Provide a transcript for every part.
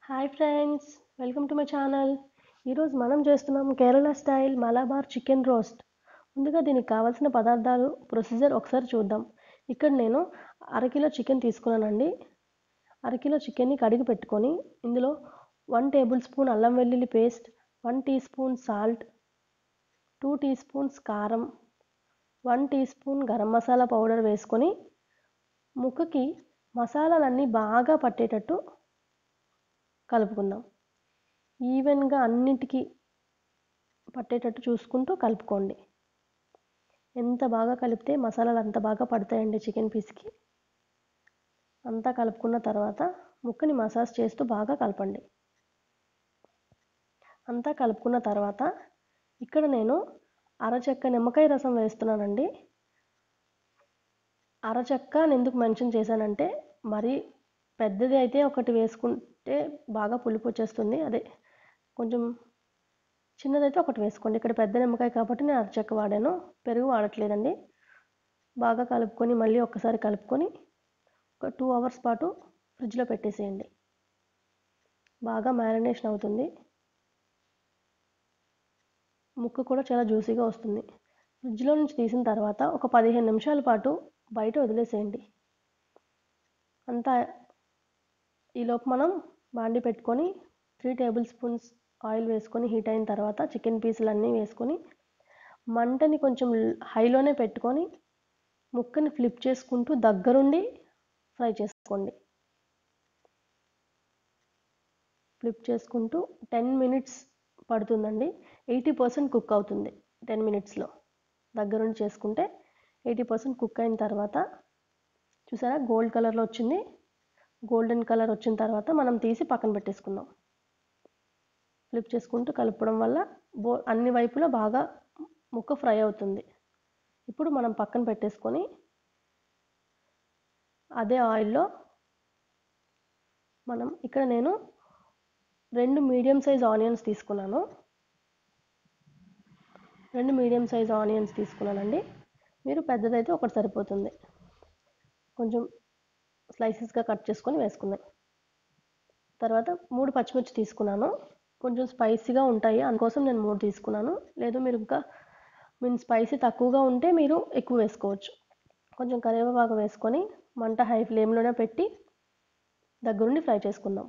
hi friends welcome to my channel ఈరోజు మనం చేస్తున్నాం Kerala style Malabar chicken roast ముందుగా దీనికి కావాల్సిన పదార్థాలు ప్రొసీజర్ ఒకసారి చూద్దాం ఇక్కడ నేను అరకిలో చికెన్ తీసుకున్నానండి అరకిలో చికెన్ని కడిగి పెట్టుకొని ఇందులో వన్ టేబుల్ స్పూన్ అల్లం వెల్లుల్లి paste one teaspoon salt two teaspoons కారం one teaspoon garam masala powder వేసుకొని ముక్కకి మసాలాలన్నీ బాగా పట్టేటట్టు కలుపుకుందాం ఈవెన్గా అన్నిటికీ పట్టేటట్టు చూసుకుంటూ కలుపుకోండి ఎంత బాగా కలిపితే మసాలాలు అంత బాగా పడతాయండి చికెన్ పీస్కి అంతా కలుపుకున్న తర్వాత ముక్కని మసాజ్ చేస్తూ బాగా కలపండి అంతా కలుపుకున్న తర్వాత ఇక్కడ నేను అరచెక్క నిమ్మకాయ రసం వేస్తున్నానండి అరచెక్క ఎందుకు మెన్షన్ చేశానంటే మరీ పెద్దది అయితే ఒకటి వేసుకుంటే బాగా పులుపు వచ్చేస్తుంది అదే కొంచెం చిన్నదైతే ఒకటి వేసుకోండి ఇక్కడ పెద్ద నిమ్మకాయ కాబట్టి నేను అరచెక్క వాడాను పెరుగు వాడట్లేదండి బాగా కలుపుకొని మళ్ళీ ఒక్కసారి కలుపుకొని ఒక టూ అవర్స్ పాటు ఫ్రిడ్జ్లో పెట్టేసేయండి బాగా మ్యారినేషన్ అవుతుంది ముక్క కూడా చాలా జ్యూసీగా వస్తుంది ఫ్రిడ్జ్లో నుంచి తీసిన తర్వాత ఒక పదిహేను నిమిషాల పాటు బయట వదిలేసేయండి అంతా ఈలోపు మనం బాండి పెట్టుకొని త్రీ టేబుల్ స్పూన్స్ ఆయిల్ వేసుకొని హీట్ అయిన తర్వాత చికెన్ పీసులన్నీ వేసుకొని మంటని కొంచెం హైలోనే పెట్టుకొని ముక్కని ఫ్లిప్ చేసుకుంటూ దగ్గరుండి ఫ్రై చేసుకోండి ఫ్లిప్ చేసుకుంటూ టెన్ మినిట్స్ పడుతుందండి ఎయిటీ పర్సెంట్ కుక్ అవుతుంది టెన్ మినిట్స్లో దగ్గరుండి చేసుకుంటే ఎయిటీ పర్సెంట్ కుక్ అయిన తర్వాత చూసారా గోల్డ్ కలర్లో వచ్చింది గోల్డెన్ కలర్ వచ్చిన తర్వాత మనం తీసి పక్కన పెట్టేసుకుందాం ఫ్లిప్ చేసుకుంటూ కలపడం వల్ల బో అన్ని వైపులా బాగా ముక్క ఫ్రై అవుతుంది ఇప్పుడు మనం పక్కన పెట్టేసుకొని అదే ఆయిల్లో మనం ఇక్కడ నేను రెండు మీడియం సైజ్ ఆనియన్స్ తీసుకున్నాను రెండు మీడియం సైజ్ ఆనియన్స్ తీసుకున్నానండి మీరు పెద్దదైతే ఒకటి సరిపోతుంది కొంచెం స్లైసెస్గా కట్ చేసుకొని వేసుకున్నాను తర్వాత మూడు పచ్చిమిర్చి తీసుకున్నాను కొంచెం స్పైసీగా ఉంటాయి అందుకోసం నేను మూడు తీసుకున్నాను లేదు మీరు ఇంకా మీన్ స్పైసీ తక్కువగా ఉంటే మీరు ఎక్కువ వేసుకోవచ్చు కొంచెం కరివేపాకు వేసుకొని మంట హై ఫ్లేమ్లోనే పెట్టి దగ్గరుండి ఫ్రై చేసుకుందాం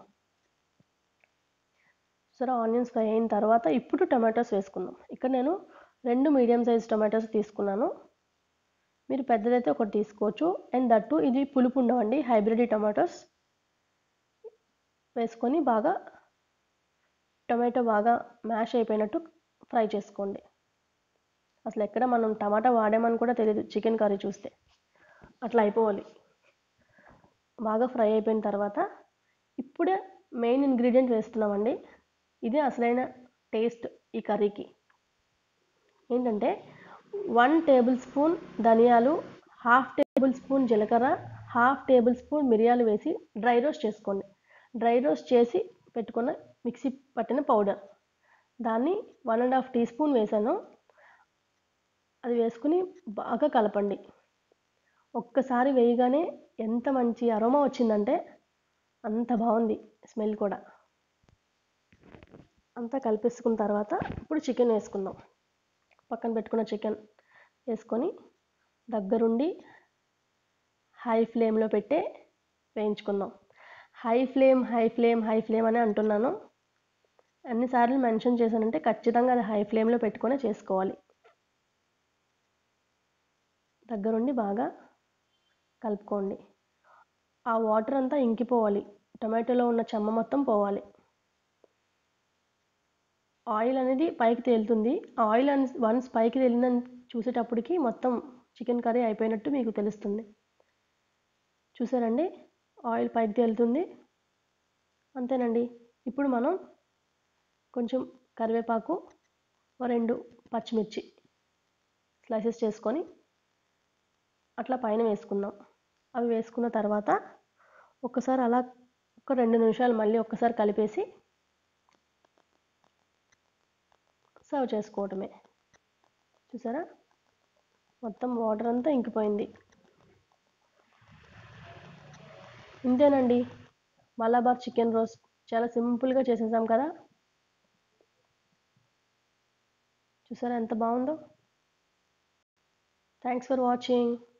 సరే ఆనియన్స్ ఫ్రై అయిన తర్వాత ఇప్పుడు టమాటోస్ వేసుకుందాం ఇక్కడ నేను రెండు మీడియం సైజ్ టమాటోస్ తీసుకున్నాను మీరు పెద్దదైతే ఒకటి తీసుకోవచ్చు అండ్ దట్టు ఇది పులుపు ఉండవండి హైబ్రిడ్ టమాటోస్ వేసుకొని బాగా టమాటో బాగా మ్యాష్ అయిపోయినట్టు ఫ్రై చేసుకోండి అసలు ఎక్కడ మనం టమాటా వాడామని కూడా తెలియదు చికెన్ కర్రీ చూస్తే అట్లా అయిపోవాలి బాగా ఫ్రై అయిపోయిన తర్వాత ఇప్పుడే మెయిన్ ఇంగ్రీడియంట్ వేస్తున్నామండి ఇదే అసలైన టేస్ట్ ఈ కర్రీకి ఏంటంటే వన్ టేబుల్ స్పూన్ ధనియాలు హాఫ్ టేబుల్ స్పూన్ జీలకర్ర హాఫ్ టేబుల్ స్పూన్ మిరియాలు వేసి డ్రై రోస్ట్ చేసుకోండి డ్రై రోస్ట్ చేసి పెట్టుకున్న మిక్సీ పట్టిన పౌడర్ దాన్ని one and half teaspoon వేసాను అది వేసుకుని బాగా కలపండి ఒక్కసారి వేయగానే ఎంత మంచి అరోమా వచ్చిందంటే అంత బాగుంది స్మెల్ కూడా అంతా కలిపేసుకున్న తర్వాత ఇప్పుడు చికెన్ వేసుకుందాం పక్కన పెట్టుకున్న చికెన్ వేసుకొని దగ్గరుండి హై ఫ్లేమ్లో పెట్టే వేయించుకుందాం high flame high flame high flame అని అంటున్నాను అన్నిసార్లు మెన్షన్ చేశానంటే ఖచ్చితంగా అది హై ఫ్లేమ్లో పెట్టుకొని చేసుకోవాలి దగ్గరుండి బాగా కలుపుకోండి ఆ వాటర్ అంతా ఇంకిపోవాలి టమాటోలో ఉన్న చెమ్మ మొత్తం పోవాలి ఆయిల్ అనేది పైకి తేలుతుంది ఆయిల్ అని వన్స్ పైకి తేలిందని చూసేటప్పటికి మొత్తం చికెన్ కర్రీ అయిపోయినట్టు మీకు తెలుస్తుంది చూసారండి ఆయిల్ పైకి తేలుతుంది అంతేనండి ఇప్పుడు మనం కొంచెం కరివేపాకు రెండు పచ్చిమిర్చి స్లైసెస్ చేసుకొని అట్లా పైన వేసుకుందాం అవి వేసుకున్న తర్వాత ఒక్కసారి అలా ఒక రెండు నిమిషాలు మళ్ళీ ఒక్కసారి కలిపేసి సర్వ్ చేసుకోవటమే చూసారా మొత్తం వాటర్ అంతా ఇంకిపోయింది ఇంతేనండి మలబార్ చికెన్ రోస్ట్ చాలా సింపుల్గా చేసేసాం కదా చూసారా ఎంత బాగుందో థ్యాంక్స్ ఫర్ వాచింగ్